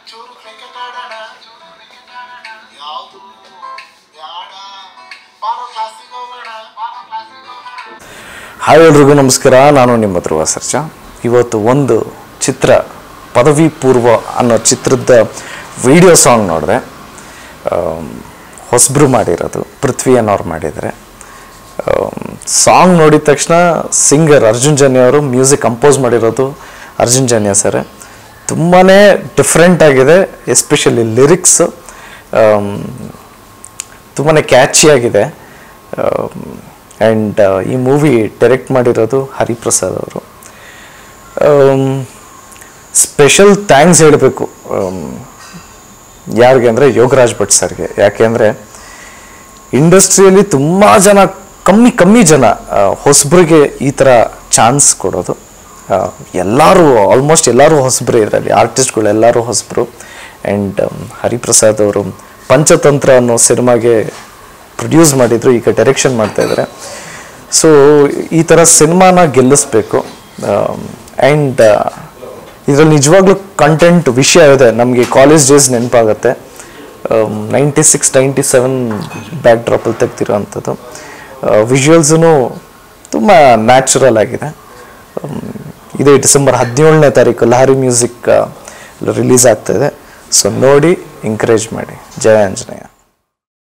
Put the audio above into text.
ಚೂರು ಕ್ರಿಕೆಟ್ ಆಡೋಣ ಯಾವುದು ಬ್ಯಾಡ ಬಾರೋ ಕ್ಲಾಸಿಗೆ ಹೋಗೋಣ ಬಾರೋ ಕ್ಲಾಸಿಗೆ ಹೋಗೋಣ ಹಾಯ್ ಎಲ್ರಿಗೂ ನಮಸ್ಕಾರ ನಾನು ನಿಮ್ಮ ಧ್ರುವ ಸರ್ಜಾ ಇವತ್ತು ಒಂದು ಚಿತ್ರ ಪದವಿ ಪೂರ್ವ ಅನ್ನೋ ಚಿತ್ರದ ವಿಡಿಯೋ ಸಾಂಗ್ ನೋಡಿದೆ ಹೊಸಬ್ರು ಮಾಡಿರೋದು ಪೃಥ್ವಿ ಅನ್ನೋರು ಮಾಡಿದ್ದಾರೆ ಸಾಂಗ್ ನೋಡಿದ ತಕ್ಷಣ ಸಿಂಗರ್ ಅರ್ಜುನ್ ಜನ್ಯ ಅವರು ಮ್ಯೂಸಿಕ್ ಕಂಪೋಸ್ ಮಾಡಿರೋದು ಅರ್ಜುನ್ ಜನ್ಯ ಸರ್ ತುಂಬಾ ಡಿಫ್ರೆಂಟ್ ಆಗಿದೆ ಎಸ್ಪೆಷಲಿ ಲಿರಿಕ್ಸ್ ತುಂಬಾ ಕ್ಯಾಚಿಯಾಗಿದೆ ಆ್ಯಂಡ್ ಈ ಮೂವಿ ಡೈರೆಕ್ಟ್ ಮಾಡಿರೋದು ಹರಿಪ್ರಸಾದ್ ಅವರು ಸ್ಪೆಷಲ್ ಥ್ಯಾಂಕ್ಸ್ ಹೇಳಬೇಕು ಯಾರಿಗೆ ಅಂದರೆ ಯೋಗರಾಜ್ ಭಟ್ ಸರ್ಗೆ ಯಾಕೆಂದರೆ ಇಂಡಸ್ಟ್ರಿಯಲ್ಲಿ ತುಂಬ ಜನ ಕಮ್ಮಿ ಕಮ್ಮಿ ಜನ ಹೊಸಬ್ರಿಗೆ ಈ ಥರ ಚಾನ್ಸ್ ಕೊಡೋದು ಎಲ್ಲರೂ ಆಲ್ಮೋಸ್ಟ್ ಎಲ್ಲರೂ ಹೊಸಬ್ರೆ ಇದರಲ್ಲಿ ಆರ್ಟಿಸ್ಟ್ಗಳು ಎಲ್ಲರೂ ಹೊಸಬ್ರು ಆ್ಯಂಡ್ ಹರಿಪ್ರಸಾದ್ ಅವರು ಪಂಚತಂತ್ರ ಅನ್ನೋ ಸಿನಿಮಾಗೆ ಪ್ರೊಡ್ಯೂಸ್ ಮಾಡಿದ್ರು ಈಗ ಡೈರೆಕ್ಷನ್ ಮಾಡ್ತಾ ಇದ್ದಾರೆ ಸೊ ಈ ಥರ ಸಿನಿಮಾನ ಗೆಲ್ಲಿಸ್ಬೇಕು ಆ್ಯಂಡ್ ಇದರಲ್ಲಿ ನಿಜವಾಗ್ಲೂ ಕಂಟೆಂಟ್ ವಿಷಯ ಇದೆ ನಮಗೆ ಕಾಲೇಜ್ ಡೇಸ್ ನೆನಪಾಗುತ್ತೆ ninety six ninety seven back ಡ್ರಾಪಲ್ಲಿ ತೆಗ್ದಿರೋ ಅಂಥದ್ದು ವಿಜುವಲ್ಸೂ ತುಂಬ ನ್ಯಾಚುರಲ್ ಆಗಿದೆ Um, ಇದೇ ಡಿಸೆಂಬರ್ ಹದಿನೇಳನೇ ತಾರೀಕು ಲಹರಿ ಮ್ಯೂಸಿಕ್ ರಿಲೀಸ್ ಆಗ್ತಾ ಇದೆ ಸೊ ನೋಡಿ ಎಂಕರೇಜ್ ಮಾಡಿ ಜಯ ಆಂಜನೇಯ